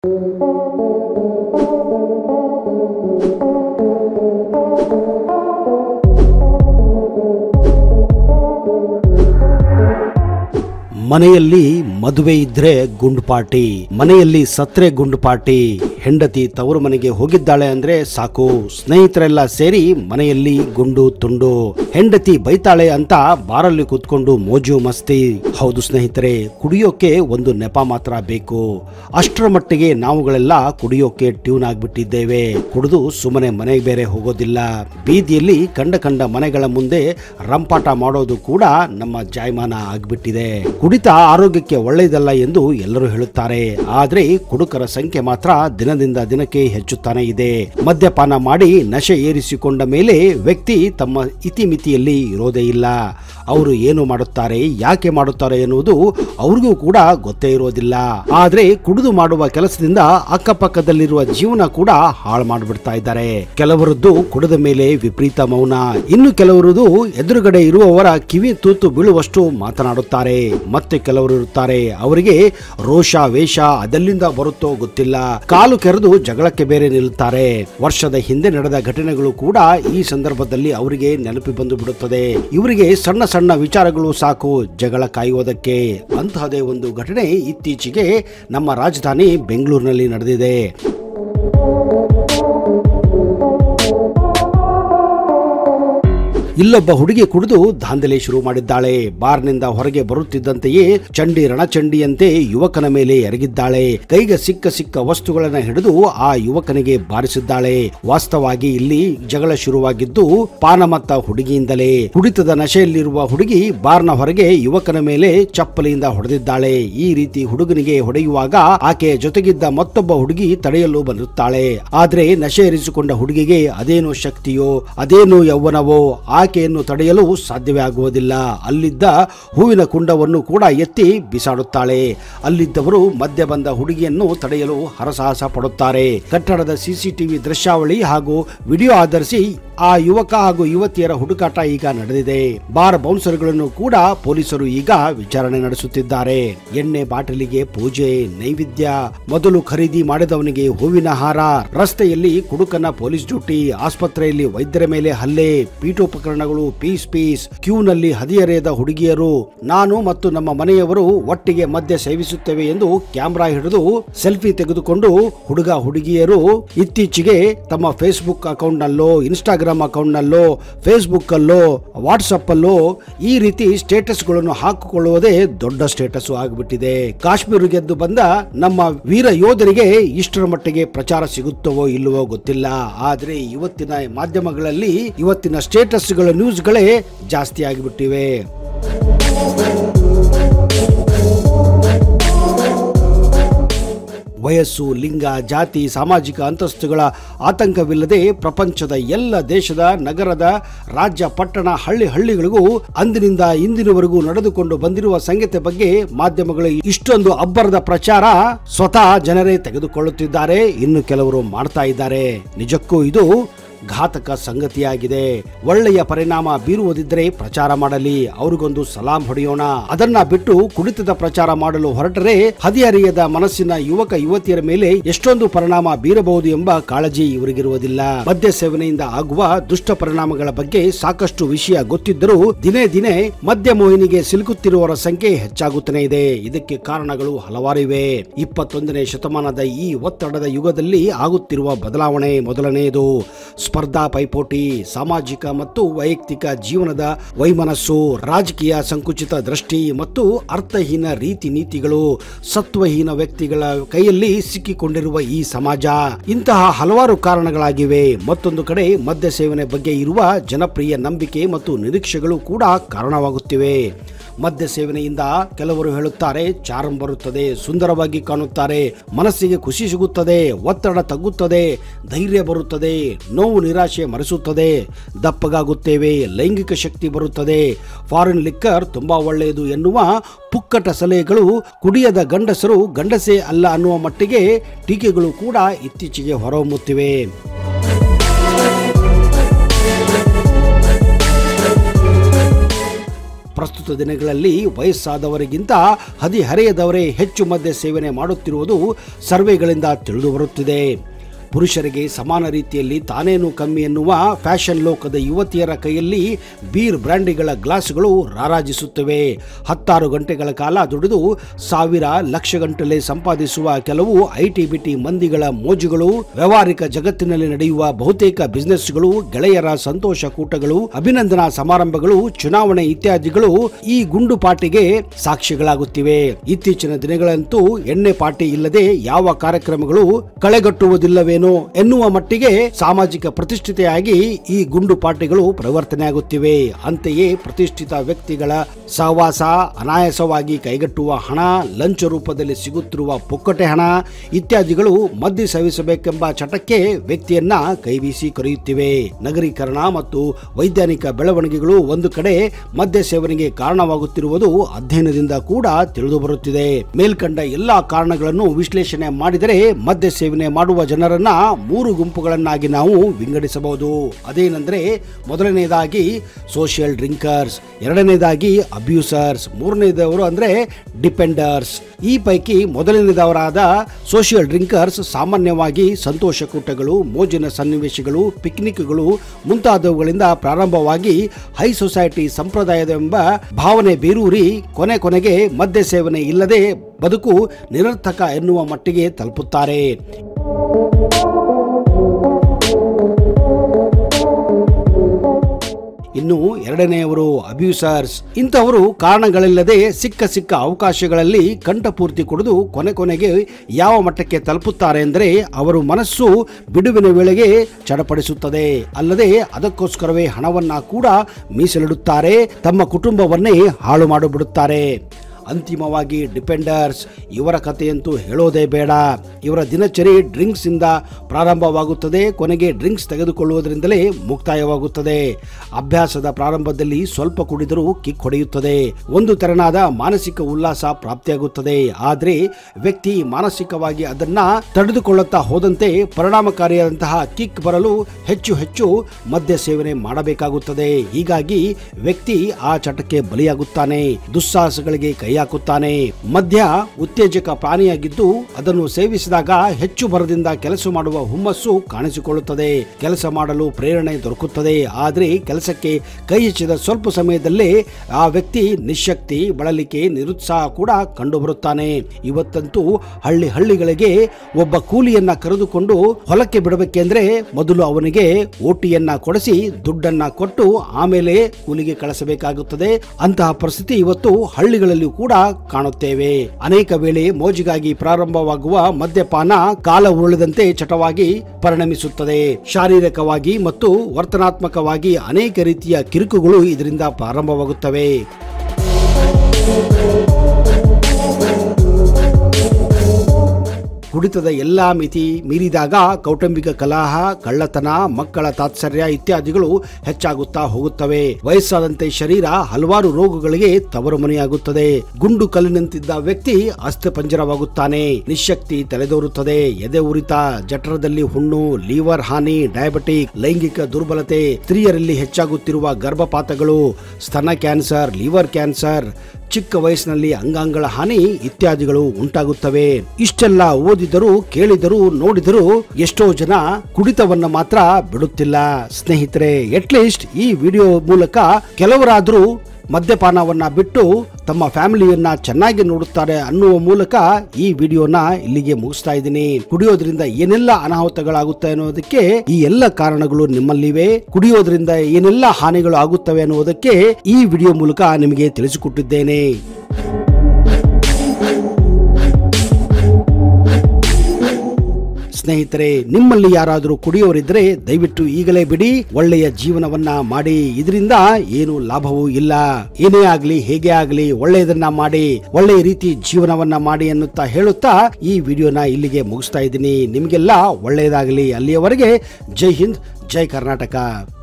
ಮನೆಯಲ್ಲಿ ಮದುವೆ ಇದ್ರೆ ಗುಂಡು ಪಾರ್ಟಿ ಮನೆಯಲ್ಲಿ ಸತ್ರೆ ಗುಂಡು ಪಾರ್ಟಿ ಹೆಂಡತಿ ತವರು ಮನೆಗೆ ಹೋಗಿದ್ದಾಳೆ ಅಂದ್ರೆ ಸಾಕು ಸ್ನೇಹಿತರೆಲ್ಲ ಸೇರಿ ಮನೆಯಲ್ಲಿ ಗುಂಡು ತುಂಡು ಹೆಂಡತಿ ಬೈತಾಳೆ ಅಂತ ಬಾರಲ್ಲಿ ಕೂತ್ಕೊಂಡು ಮೋಜು ಮಸ್ತಿ ಹೌದು ಸ್ನೇಹಿತರೆ ಕುಡಿಯೋಕೆ ಒಂದು ನೆಪ ಮಾತ್ರ ಬೇಕು ಅಷ್ಟರ ಮಟ್ಟಿಗೆ ನಾವುಗಳೆಲ್ಲ ಕುಡಿಯೋಕೆ ಟ್ಯೂನ್ ಆಗ್ಬಿಟ್ಟಿದ್ದೇವೆ ಕುಡಿದು ಸುಮ್ಮನೆ ಮನೆಗೆ ಬೇರೆ ಹೋಗೋದಿಲ್ಲ ಬೀದಿಯಲ್ಲಿ ಕಂಡ ಕಂಡ ಮನೆಗಳ ಮುಂದೆ ರಂಪಾಟ ಮಾಡೋದು ಕೂಡ ನಮ್ಮ ಜಾಯಮಾನ ಆಗ್ಬಿಟ್ಟಿದೆ ಕುಡಿತ ಆರೋಗ್ಯಕ್ಕೆ ಒಳ್ಳೆಯದಲ್ಲ ಎಂದು ಎಲ್ಲರೂ ಹೇಳುತ್ತಾರೆ ಆದ್ರೆ ಕುಡುಕರ ಸಂಖ್ಯೆ ಮಾತ್ರ ದಿನದಿಂದ ದಿನಕ್ಕೆ ಹೆಚ್ಚುತ್ತಾನೆ ಇದೆ ಮದ್ಯಪಾನ ಮಾಡಿ ನಶೆ ಏರಿಸಿಕೊಂಡ ಮೇಲೆ ವ್ಯಕ್ತಿ ತಮ್ಮ ಇತಿಮಿತಿಯಲ್ಲಿ ಇರೋದೇ ಇಲ್ಲ ಅವರು ಏನು ಮಾಡುತ್ತಾರೆ ಯಾಕೆ ಮಾಡುತ್ತಾರೆ ಎನ್ನುವುದು ಅವ್ರಿಗೂ ಕೂಡ ಗೊತ್ತೇ ಇರೋದಿಲ್ಲ ಆದ್ರೆ ಕುಡಿದು ಮಾಡುವ ಕೆಲಸದಿಂದ ಅಕ್ಕಪಕ್ಕದಲ್ಲಿರುವ ಜೀವನ ಕೂಡ ಹಾಳು ಮಾಡಿಬಿಡ್ತಾ ಇದ್ದಾರೆ ಕೆಲವರದ್ದು ಕುಡಿದ ಮೇಲೆ ವಿಪರೀತ ಮೌನ ಇನ್ನು ಕೆಲವರದು ಎದುರುಗಡೆ ಇರುವವರ ಕಿವಿ ತೂತು ಬೀಳುವಷ್ಟು ಮಾತನಾಡುತ್ತಾರೆ ಮತ್ತೆ ಕೆಲವರು ಇರುತ್ತಾರೆ ಅವರಿಗೆ ರೋಷ ವೇಷ ಅದೆಲ್ಲಿಂದ ಬರುತ್ತೋ ಗೊತ್ತಿಲ್ಲ ಕಾಲು ಕೆರೆದು ಜಗಳಕ್ಕೆ ಬೇರೆ ನಿಲ್ಲುತ್ತಾರೆ ವರ್ಷದ ಹಿಂದೆ ನಡೆದ ಘಟನೆಗಳು ಕೂಡ ಈ ಸಂದರ್ಭದಲ್ಲಿ ಅವರಿಗೆ ನೆನಪು ಬಂದು ಬಿಡುತ್ತದೆ ಇವರಿಗೆ ಸಣ್ಣ ಸಣ್ಣ ವಿಚಾರಗಳು ಸಾಕು ಜಗಳ ಕಾಯುವುದಕ್ಕೆ ಅಂತಹದೇ ಒಂದು ಘಟನೆ ಇತ್ತೀಚೆಗೆ ನಮ್ಮ ರಾಜಧಾನಿ ಬೆಂಗಳೂರಿನಲ್ಲಿ ನಡೆದಿದೆ ಇಲ್ಲೊಬ್ಬ ಹುಡುಗಿ ಕುಡಿದು ದಾಂಧಲೆ ಶುರು ಮಾಡಿದ್ದಾಳೆ ಬಾರ್ನಿಂದ ಹೊರಗೆ ಬರುತ್ತಿದ್ದಂತೆಯೇ ಚಂಡಿ ರಣಚಂಡಿಯಂತೆ ಯುವಕನ ಮೇಲೆ ಎರಗಿದ್ದಾಳೆ ಕೈಗೆ ಸಿಕ್ಕ ಸಿಕ್ಕ ವಸ್ತುಗಳನ್ನ ಹಿಡಿದು ಆ ಯುವಕನಿಗೆ ಬಾರಿಸಿದ್ದಾಳೆ ವಾಸ್ತವಾಗಿ ಇಲ್ಲಿ ಜಗಳ ಶುರುವಾಗಿದ್ದು ಪಾನಮತ್ತ ಹುಡುಗಿಯಿಂದಲೇ ಕುಡಿತದ ನಶೆಯಲ್ಲಿರುವ ಹುಡುಗಿ ಬಾರ್ನ ಹೊರಗೆ ಯುವಕನ ಮೇಲೆ ಚಪ್ಪಲಿಯಿಂದ ಹೊಡೆದಿದ್ದಾಳೆ ಈ ರೀತಿ ಹುಡುಗನಿಗೆ ಹೊಡೆಯುವಾಗ ಆಕೆಯ ಜೊತೆಗಿದ್ದ ಮತ್ತೊಬ್ಬ ಹುಡುಗಿ ತಡೆಯಲು ಬಂದಿರುತ್ತಾಳೆ ಆದ್ರೆ ನಶೆ ಏರಿಸಿಕೊಂಡ ಹುಡುಗಿಗೆ ಅದೇನು ಶಕ್ತಿಯೋ ಅದೇನು ಯೌವನವೋ ಆಕೆಯನ್ನು ತಡೆಯಲು ಸಾಧ್ಯವೇ ಆಗುವುದಿಲ್ಲ ಅಲ್ಲಿದ್ದ ಹೂವಿನ ಕುಂಡವನ್ನು ಕೂಡ ಎತ್ತಿ ಬಿಸಾಡುತ್ತಾಳೆ ಅಲ್ಲಿದ್ದವರು ಮಧ್ಯೆ ಬಂದ ಹುಡುಗಿಯನ್ನು ತಡೆಯಲು ಹರಸಾಹಸ ಪಡುತ್ತಾರೆ ಕಟ್ಟಡದ ಸಿಸಿಟಿವಿ ದೃಶ್ಯಾವಳಿ ಹಾಗೂ ವಿಡಿಯೋ ಆಧರಿಸಿ ಆ ಯುವಕ ಹಾಗೂ ಯುವತಿಯರ ಹುಡುಕಾಟ ಈಗ ನಡೆದಿದೆ ಬಾರ್ ಬೌನ್ಸರ್ಗಳನ್ನು ಕೂಡ ಪೊಲೀಸರು ಈಗ ವಿಚಾರಣೆ ನಡೆಸುತ್ತಿದ್ದಾರೆ ಎಣ್ಣೆ ಬಾಟಲಿಗೆ ಪೂಜೆ ನೈವೇದ್ಯ ಮೊದಲು ಖರೀದಿ ಮಾಡಿದವನಿಗೆ ಹೂವಿನ ಹಾರ ರಸ್ತೆಯಲ್ಲಿ ಕುಡುಕನ ಪೊಲೀಸ್ ಡ್ಯೂಟಿ ಆಸ್ಪತ್ರೆಯಲ್ಲಿ ವೈದ್ಯರ ಮೇಲೆ ಹಲ್ಲೆ ಪೀಠೋಪಕರಣಗಳು ಪೀಸ್ ಪೀಸ್ ಕ್ಯೂನಲ್ಲಿ ಹದಿಹರೆಯದ ಹುಡುಗಿಯರು ನಾನು ಮತ್ತು ನಮ್ಮ ಮನೆಯವರು ಒಟ್ಟಿಗೆ ಮದ್ಯ ಸೇವಿಸುತ್ತೇವೆ ಎಂದು ಕ್ಯಾಮೆರಾ ಹಿಡಿದು ಸೆಲ್ಫಿ ತೆಗೆದುಕೊಂಡು ಹುಡುಗ ಹುಡುಗಿಯರು ಇತ್ತೀಚೆಗೆ ತಮ್ಮ ಫೇಸ್ಬುಕ್ ಅಕೌಂಟ್ ನಲ್ಲೋ ಇನ್ಸ್ಟಾಗ್ರಾಮ್ ಅಕೌಂಟ್ ನಲ್ಲೋ ಫೇಸ್ಬುಕ್ ಅಲ್ಲೋ ವಾಟ್ಸಪ್ ಅಲ್ಲೋ ಈ ರೀತಿ ಸ್ಟೇಟಸ್ ಗಳನ್ನು ಹಾಕಿಕೊಳ್ಳುವುದೇ ದೊಡ್ಡ ಸ್ಟೇಟಸ್ ಆಗಿಬಿಟ್ಟಿದೆ ಕಾಶ್ಮೀರ ಗೆದ್ದು ಬಂದ ನಮ್ಮ ವೀರ ಯೋಧರಿಗೆ ಇಷ್ಟರ ಮಟ್ಟಿಗೆ ಪ್ರಚಾರ ಸಿಗುತ್ತವೋ ಇಲ್ಲವೋ ಗೊತ್ತಿಲ್ಲ ಆದ್ರೆ ಇವತ್ತಿನ ಮಾಧ್ಯಮಗಳಲ್ಲಿ ಇವತ್ತಿನ ಸ್ಟೇಟಸ್ಗಳ ನ್ಯೂಸ್ಗಳೇ ಜಾಸ್ತಿ ಆಗಿಬಿಟ್ಟಿವೆ ವಯಸ್ಸು ಲಿಂಗ ಜಾತಿ ಸಾಮಾಜಿಕ ಅಂತಸ್ತುಗಳ ಆತಂಕವಿಲ್ಲದೆ ಪ್ರಪಂಚದ ಎಲ್ಲ ದೇಶದ ನಗರದ ರಾಜ್ಯ ಪಟ್ಟಣ ಹಳ್ಳಿ ಹಳ್ಳಿಗಳಿಗೂ ಅಂದಿನಿಂದ ಇಂದಿನವರೆಗೂ ನಡೆದುಕೊಂಡು ಬಂದಿರುವ ಸಂಗತಿ ಬಗ್ಗೆ ಮಾಧ್ಯಮಗಳು ಇಷ್ಟೊಂದು ಅಬ್ಬರದ ಪ್ರಚಾರ ಸ್ವತಃ ಜನರೇ ತೆಗೆದುಕೊಳ್ಳುತ್ತಿದ್ದಾರೆ ಇನ್ನು ಕೆಲವರು ಮಾಡ್ತಾ ಇದ್ದಾರೆ ನಿಜಕ್ಕೂ ಇದು ಘಾತಕ ಸಂಗತಿಯಾಗಿದೆ ಒಳ್ಳೆಯ ಪರಿಣಾಮ ಬೀರುವುದಿದ್ದರೆ ಪ್ರಚಾರ ಮಾಡಲಿ ಅವ್ರಿಗೊಂದು ಸಲಾಂ ಹೊಡೆಯೋಣ ಅದನ್ನ ಬಿಟ್ಟು ಕುಡಿತದ ಪ್ರಚಾರ ಮಾಡಲು ಹೊರಟರೆ ಹದಿಹರಿಯದ ಮನಸ್ಸಿನ ಯುವಕ ಯುವತಿಯರ ಮೇಲೆ ಎಷ್ಟೊಂದು ಪರಿಣಾಮ ಬೀರಬಹುದು ಎಂಬ ಕಾಳಜಿ ಇವರಿಗಿರುವುದಿಲ್ಲ ಮದ್ಯ ಸೇವನೆಯಿಂದ ಆಗುವ ದುಷ್ಟ ಪರಿಣಾಮಗಳ ಬಗ್ಗೆ ಸಾಕಷ್ಟು ವಿಷಯ ಗೊತ್ತಿದ್ದರೂ ದಿನೇ ದಿನೇ ಮದ್ಯ ಮೋಹಿನಿಗೆ ಸಿಲುಕುತ್ತಿರುವವರ ಸಂಖ್ಯೆ ಹೆಚ್ಚಾಗುತ್ತಲೇ ಇದೆ ಇದಕ್ಕೆ ಕಾರಣಗಳು ಹಲವಾರು ಇವೆ ಇಪ್ಪತ್ತೊಂದನೇ ಶತಮಾನದ ಈ ಒತ್ತಡದ ಯುಗದಲ್ಲಿ ಆಗುತ್ತಿರುವ ಬದಲಾವಣೆ ಮೊದಲನೆಯದು ಸ್ಪರ್ಧಾ ಪೈಪೋಟಿ ಸಾಮಾಜಿಕ ಮತ್ತು ವೈಯಕ್ತಿಕ ಜೀವನದ ವೈಮನಸ್ಸು ರಾಜಕೀಯ ಸಂಕುಚಿತ ದೃಷ್ಟಿ ಮತ್ತು ಅರ್ಥಹೀನ ರೀತಿ ನೀತಿಗಳು ಸತ್ವಹೀನ ವ್ಯಕ್ತಿಗಳ ಕೈಯಲ್ಲಿ ಸಿಕ್ಕಿಕೊಂಡಿರುವ ಈ ಸಮಾಜ ಇಂತಹ ಹಲವಾರು ಕಾರಣಗಳಾಗಿವೆ ಮತ್ತೊಂದು ಕಡೆ ಮದ್ಯ ಸೇವನೆ ಬಗ್ಗೆ ಇರುವ ಜನಪ್ರಿಯ ನಂಬಿಕೆ ಮತ್ತು ನಿರೀಕ್ಷೆಗಳು ಕೂಡ ಕಾರಣವಾಗುತ್ತಿವೆ ಮದ್ಯ ಸೇವನೆಯಿಂದ ಕೆಲವರು ಹೇಳುತ್ತಾರೆ ಚಾರಂ ಬರುತ್ತದೆ ಸುಂದರವಾಗಿ ಕಾಣುತ್ತಾರೆ ಮನಸ್ಸಿಗೆ ಖುಷಿ ಸಿಗುತ್ತದೆ ಒತ್ತಡ ತಗ್ಗುತ್ತದೆ ಧೈರ್ಯ ಬರುತ್ತದೆ ನೋವು ನಿರಾಶೆ ಮರೆಸುತ್ತದೆ ದಪ್ಪಗಾಗುತ್ತೇವೆ ಲೈಂಗಿಕ ಶಕ್ತಿ ಬರುತ್ತದೆ ಫಾರಿನ್ ಲಿಕ್ಕರ್ ತುಂಬಾ ಒಳ್ಳೆಯದು ಎನ್ನುವ ಪುಕ್ಕಟ ಸಲಹೆಗಳು ಕುಡಿಯದ ಗಂಡಸರು ಗಂಡಸೇ ಅಲ್ಲ ಅನ್ನುವ ಮಟ್ಟಿಗೆ ಟೀಕೆಗಳು ಕೂಡ ಇತ್ತೀಚೆಗೆ ಹೊರಹೊಮ್ಮುತ್ತಿವೆ ಪ್ರಸ್ತುತ ಪ್ರಸ್ತುತ ದಿನಗಳಲ್ಲಿ ವಯಸ್ಸಾದವರಿಗಿಂತ ಹದಿಹರೆಯದವರೇ ಹೆಚ್ಚು ಮದ್ಯ ಸೇವನೆ ಮಾಡುತ್ತಿರುವುದು ಸರ್ವೆಗಳಿಂದ ತಿಳಿದು ಬರುತ್ತಿದೆ ಪುರುಷರಿಗೆ ಸಮಾನ ರೀತಿಯಲ್ಲಿ ತಾನೇನು ಕಮ್ಮಿ ಎನ್ನುವ ಫ್ಯಾಷನ್ ಲೋಕದ ಯುವತಿಯರ ಕೈಯಲ್ಲಿ ಬೀರ್ ಬ್ರ್ಯಾಂಡಿಗಳ ಗ್ಲಾಸ್ಗಳು ರಾರಾಜಿಸುತ್ತವೆ ಹತ್ತಾರು ಗಂಟೆಗಳ ಕಾಲ ದುಡಿದು ಸಾವಿರ ಲಕ್ಷ ಗಂಟಲೆ ಸಂಪಾದಿಸುವ ಕೆಲವು ಐಟಿ ಬಿಟಿ ಮಂದಿಗಳ ಮೋಜುಗಳು ವ್ಯವಹಾರಿಕ ಜಗತ್ತಿನಲ್ಲಿ ನಡೆಯುವ ಬಹುತೇಕ ಬಿಸಿನೆಸ್ಗಳು ಗೆಳೆಯರ ಸಂತೋಷ ಕೂಟಗಳು ಅಭಿನಂದನಾ ಸಮಾರಂಭಗಳು ಚುನಾವಣೆ ಇತ್ಯಾದಿಗಳು ಈ ಗುಂಡು ಪಾಟಿಗೆ ಸಾಕ್ಷಿಗಳಾಗುತ್ತಿವೆ ಇತ್ತೀಚಿನ ದಿನಗಳಂತೂ ಎಣ್ಣೆ ಪಾಟಿ ಇಲ್ಲದೆ ಯಾವ ಕಾರ್ಯಕ್ರಮಗಳು ಕಳೆಗಟ್ಟುವುದಿಲ್ಲವೇನೋ ಎನ್ನುವ ಮಟ್ಟಿಗೆ ಸಾಮಾಜಿಕ ಪ್ರತಿಷ್ಠಿತೆಯಾಗಿ ಈ ಗುಂಡು ಪಾರ್ಟಿಗಳು ಪರಿವರ್ತನೆಯಾಗುತ್ತಿವೆ ಅಂತೆಯೇ ಪ್ರತಿಷ್ಠಿತ ವ್ಯಕ್ತಿಗಳ ಸಹವಾಸ ಅನಾಯಾಸವಾಗಿ ಕೈಗಟ್ಟುವ ಹಣ ಲಂಚ ರೂಪದಲ್ಲಿ ಸಿಗುತ್ತಿರುವ ಪುಕ್ಕಟೆ ಹಣ ಇತ್ಯಾದಿಗಳು ಮದ್ಯ ಸೇವಿಸಬೇಕೆಂಬ ಚಟಕ್ಕೆ ವ್ಯಕ್ತಿಯನ್ನ ಕೈಬೀಸಿ ಕರೆಯುತ್ತಿವೆ ನಗರೀಕರಣ ಮತ್ತು ವೈಜ್ಞಾನಿಕ ಬೆಳವಣಿಗೆಗಳು ಒಂದು ಕಡೆ ಮದ್ಯ ಸೇವನೆಗೆ ಕಾರಣವಾಗುತ್ತಿರುವುದು ಅಧ್ಯಯನದಿಂದ ಕೂಡ ತಿಳಿದು ಬರುತ್ತಿದೆ ಮೇಲ್ಕಂಡ ಎಲ್ಲಾ ಕಾರಣಗಳನ್ನು ವಿಶ್ಲೇಷಣೆ ಮಾಡಿದರೆ ಮದ್ಯ ಸೇವನೆ ಮಾಡುವ ಜನರನ್ನ ಮೂರು ಗುಂಪುಗಳನ್ನಾಗಿ ನಾವು ವಿಂಗಡಿಸಬಹುದು ಅದೇನೆಂದ್ರೆ ಮೊದಲನೇದಾಗಿ ಸೋಷಿಯಲ್ ಡ್ರಿಂಕರ್ಸ್ ಎರಡನೇದಾಗಿ ಅಬ್ಯೂಸರ್ಸ್ ಮೂರನೇದವರು ಅಂದ್ರೆ ಡಿಪೆಂಡರ್ಸ್ ಈ ಪೈಕಿ ಮೊದಲನೇದವರಾದ ಸೋಷಿಯಲ್ ಡ್ರಿಂಕರ್ಸ್ ಸಾಮಾನ್ಯವಾಗಿ ಸಂತೋಷ ಕೂಟಗಳು ಮೋಜಿನ ಸನ್ನಿವೇಶಗಳು ಪಿಕ್ನಿಕ್ಗಳು ಮುಂತಾದವುಗಳಿಂದ ಪ್ರಾರಂಭವಾಗಿ ಹೈ ಸೊಸೈಟಿ ಸಂಪ್ರದಾಯದೆಂಬ ಭಾವನೆ ಬೇರೂರಿ ಕೊನೆ ಕೊನೆಗೆ ಮದ್ಯ ಸೇವನೆ ಇಲ್ಲದೆ ಬದುಕು ನಿರರ್ಥಕ ಎನ್ನುವ ಮಟ್ಟಿಗೆ ತಲುಪುತ್ತಾರೆ ಇನ್ನು ಎರಡನೆಯವರು ಅಬ್ಯೂಸರ್ಸ್ ಇಂಥವರು ಕಾರಣಗಳಿಲ್ಲದೆ ಸಿಕ್ಕ ಸಿಕ್ಕ ಅವಕಾಶಗಳಲ್ಲಿ ಕಂಠಪೂರ್ತಿ ಕುಡಿದು ಕೊನೆ ಕೊನೆಗೆ ಯಾವ ಮಟ್ಟಕ್ಕೆ ತಲುಪುತ್ತಾರೆ ಎಂದರೆ ಅವರು ಮನಸ್ಸು ಬಿಡುವಿನ ವೇಳೆಗೆ ಚಡಪಡಿಸುತ್ತದೆ ಅಲ್ಲದೆ ಅದಕ್ಕೋಸ್ಕರವೇ ಹಣವನ್ನ ಕೂಡ ಮೀಸಲಿಡುತ್ತಾರೆ ತಮ್ಮ ಕುಟುಂಬವನ್ನೇ ಹಾಳು ಮಾಡಿಬಿಡುತ್ತಾರೆ ಅಂತಿಮವಾಗಿ ಡಿಪೆಂಡರ್ಸ್ ಇವರ ಕಥೆಯಂತೂ ಹೇಳೋದೇ ಬೇಡ ಇವರ ದಿನಚರಿ ಡ್ರಿಂಕ್ಸ್ ಇಂದ ಪ್ರಾರಂಭವಾಗುತ್ತದೆ ಕೊನೆಗೆ ಡ್ರಿಂಕ್ಸ್ ತೆಗೆದುಕೊಳ್ಳುವುದರಿಂದಲೇ ಮುಕ್ತಾಯವಾಗುತ್ತದೆ ಅಭ್ಯಾಸದ ಪ್ರಾರಂಭದಲ್ಲಿ ಸ್ವಲ್ಪ ಕುಡಿದರೂ ಕಿಕ್ ಹೊಡೆಯುತ್ತದೆ ಒಂದು ತೆರನಾದ ಮಾನಸಿಕ ಉಲ್ಲಾಸ ಪ್ರಾಪ್ತಿಯಾಗುತ್ತದೆ ಆದರೆ ವ್ಯಕ್ತಿ ಮಾನಸಿಕವಾಗಿ ಅದನ್ನ ತಡೆದುಕೊಳ್ಳುತ್ತಾ ಹೋದಂತೆ ಪರಿಣಾಮಕಾರಿಯಾದಂತಹ ಕಿಕ್ ಬರಲು ಹೆಚ್ಚು ಹೆಚ್ಚು ಮದ್ಯ ಸೇವನೆ ಮಾಡಬೇಕಾಗುತ್ತದೆ ಹೀಗಾಗಿ ವ್ಯಕ್ತಿ ಆ ಚಟಕ್ಕೆ ಬಲಿಯಾಗುತ್ತಾನೆ ದುಸ್ಸಾಹಸಗಳಿಗೆ ಕೈ ಹಾಕುತ್ತಾನೆ ಮದ್ಯ ಉತ್ತೇಜಕ ಪ್ರಾಣಿಯಾಗಿದ್ದು ಅದನ್ನು ಸೇವಿಸಿದಾಗ ಹೆಚ್ಚು ಭರದಿಂದ ಕೆಲಸ ಮಾಡುವ ಹುಮ್ಮಸ್ಸು ಕಾಣಿಸಿಕೊಳ್ಳುತ್ತದೆ ಕೆಲಸ ಮಾಡಲು ಪ್ರೇರಣೆ ದೊರಕುತ್ತದೆ ಆದರೆ ಕೆಲಸಕ್ಕೆ ಕೈ ಹೆಚ್ಚಿದ ಸ್ವಲ್ಪ ಸಮಯದಲ್ಲೇ ಆ ವ್ಯಕ್ತಿ ನಿಶಕ್ತಿ ಬಳಲಿಕೆ ನಿರುತ್ಸಾಹ ಕೂಡ ಕಂಡುಬರುತ್ತಾನೆ ಇವತ್ತಂತೂ ಹಳ್ಳಿ ಹಳ್ಳಿಗಳಿಗೆ ಒಬ್ಬ ಕೂಲಿಯನ್ನ ಕರೆದುಕೊಂಡು ಹೊಲಕ್ಕೆ ಬಿಡಬೇಕೆಂದ್ರೆ ಮೊದಲು ಅವನಿಗೆ ಓಟಿಯನ್ನ ಕೊಡಿಸಿ ದುಡ್ಡನ್ನ ಕೊಟ್ಟು ಆಮೇಲೆ ಕೂಲಿಗೆ ಕಳಿಸಬೇಕಾಗುತ್ತದೆ ಅಂತಹ ಪರಿಸ್ಥಿತಿ ಇವತ್ತು ಹಳ್ಳಿಗಳಲ್ಲಿ ಕೂಡ ಕಾಣುತ್ತೇವೆ ಅನೇಕ ವೇಳೆ ಮೋಜಿಗಾಗಿ ಪ್ರಾರಂಭವಾಗುವ ಮದ್ಯಪಾನ ಕಾಲ ಉರುಳಿದಂತೆ ಚಟವಾಗಿ ಪರಿಣಮಿಸುತ್ತದೆ ಶಾರೀರಿಕವಾಗಿ ಮತ್ತು ವರ್ತನಾತ್ಮಕವಾಗಿ ಅನೇಕ ರೀತಿಯ ಕಿರುಕುಗಳು ಇದರಿಂದ ಪ್ರಾರಂಭವಾಗುತ್ತವೆ ಕುಡಿತದ ಎಲ್ಲಾ ಮಿತಿ ಮೀರಿದಾಗ ಕೌಟುಂಬಿಕ ಕಲಹ ಕಳ್ಳತನ ಮಕ್ಕಳ ತಾತ್ಸರ್ಯ ಇತ್ಯಾದಿಗಳು ಹೆಚ್ಚಾಗುತ್ತಾ ಹೋಗುತ್ತವೆ ವಯಸ್ಸಾದಂತೆ ಶರೀರ ಹಲವಾರು ರೋಗಗಳಿಗೆ ತವರು ಮನೆಯಾಗುತ್ತದೆ ಗುಂಡು ಕಲ್ಲಿನಂತಿದ್ದ ವ್ಯಕ್ತಿ ಅಸ್ಥಿಪಂಜರವಾಗುತ್ತಾನೆ ನಿಶಕ್ತಿ ತಲೆದೋರುತ್ತದೆ ಎದೆ ಉರಿತ ಜಠರದಲ್ಲಿ ಹುಣ್ಣು ಲಿವರ್ ಹಾನಿ ಡಯಾಬಿಟಿಕ್ ಲೈಂಗಿಕ ದುರ್ಬಲತೆ ಸ್ತ್ರೀಯರಲ್ಲಿ ಹೆಚ್ಚಾಗುತ್ತಿರುವ ಗರ್ಭಪಾತಗಳು ಸ್ತನ ಕ್ಯಾನ್ಸರ್ ಲಿವರ್ ಕ್ಯಾನ್ಸರ್ ಚಿಕ್ಕ ವಯಸ್ಸಿನಲ್ಲಿ ಅಂಗಾಂಗಳ ಹಾನಿ ಇತ್ಯಾದಿಗಳು ಉಂಟಾಗುತ್ತವೆ ಇಷ್ಟೆಲ್ಲ ಓದಿದರೂ ಕೇಳಿದರೂ ನೋಡಿದರೂ ಎಷ್ಟೋ ಜನ ಕುಡಿತವನ್ನ ಮಾತ್ರ ಬಿಡುತ್ತಿಲ್ಲ ಸ್ನೇಹಿತರೆ ಅಟ್ಲೀಸ್ಟ್ ಈ ವಿಡಿಯೋ ಮೂಲಕ ಕೆಲವರಾದರೂ ಮದ್ಯಪಾನವನ್ನ ಬಿಟ್ಟು ತಮ್ಮ ಫ್ಯಾಮಿಲಿಯನ್ನ ಚೆನ್ನಾಗಿ ನೋಡುತ್ತಾರೆ ಅನ್ನುವ ಮೂಲಕ ಈ ವಿಡಿಯೋನ ಇಲ್ಲಿಗೆ ಮುಗಿಸ್ತಾ ಇದ್ದೀನಿ ಕುಡಿಯೋದ್ರಿಂದ ಏನೆಲ್ಲ ಅನಾಹುತಗಳಾಗುತ್ತೆ ಅನ್ನೋದಕ್ಕೆ ಈ ಎಲ್ಲ ಕಾರಣಗಳು ನಿಮ್ಮಲ್ಲಿವೆ ಕುಡಿಯೋದ್ರಿಂದ ಏನೆಲ್ಲ ಹಾನಿಗಳು ಆಗುತ್ತವೆ ಅನ್ನುವುದಕ್ಕೆ ಈ ವಿಡಿಯೋ ಮೂಲಕ ನಿಮಗೆ ತಿಳಿಸಿಕೊಟ್ಟಿದ್ದೇನೆ ಸ್ನೇಹಿತರೆ ನಿಮ್ಮಲ್ಲಿ ಯಾರಾದರೂ ಕುಡಿಯೋರಿದ್ರೆ ದಯವಿಟ್ಟು ಈಗಲೇ ಬಿಡಿ ಒಳ್ಳೆಯ ಜೀವನವನ್ನ ಮಾಡಿ ಇದರಿಂದ ಏನು ಲಾಭವೂ ಇಲ್ಲ ಏನೇ ಆಗ್ಲಿ ಹೇಗೆ ಆಗ್ಲಿ ಒಳ್ಳೆಯದನ್ನ ಮಾಡಿ ಒಳ್ಳೆಯ ರೀತಿ ಜೀವನವನ್ನ ಮಾಡಿ ಅನ್ನುತ್ತಾ ಹೇಳುತ್ತಾ ಈ ವಿಡಿಯೋನ ಇಲ್ಲಿಗೆ ಮುಗಿಸ್ತಾ ಇದ್ದೀನಿ ನಿಮಗೆಲ್ಲ ಒಳ್ಳೆಯದಾಗಲಿ ಅಲ್ಲಿಯವರೆಗೆ ಜೈ ಹಿಂದ್ ಜೈ ಕರ್ನಾಟಕ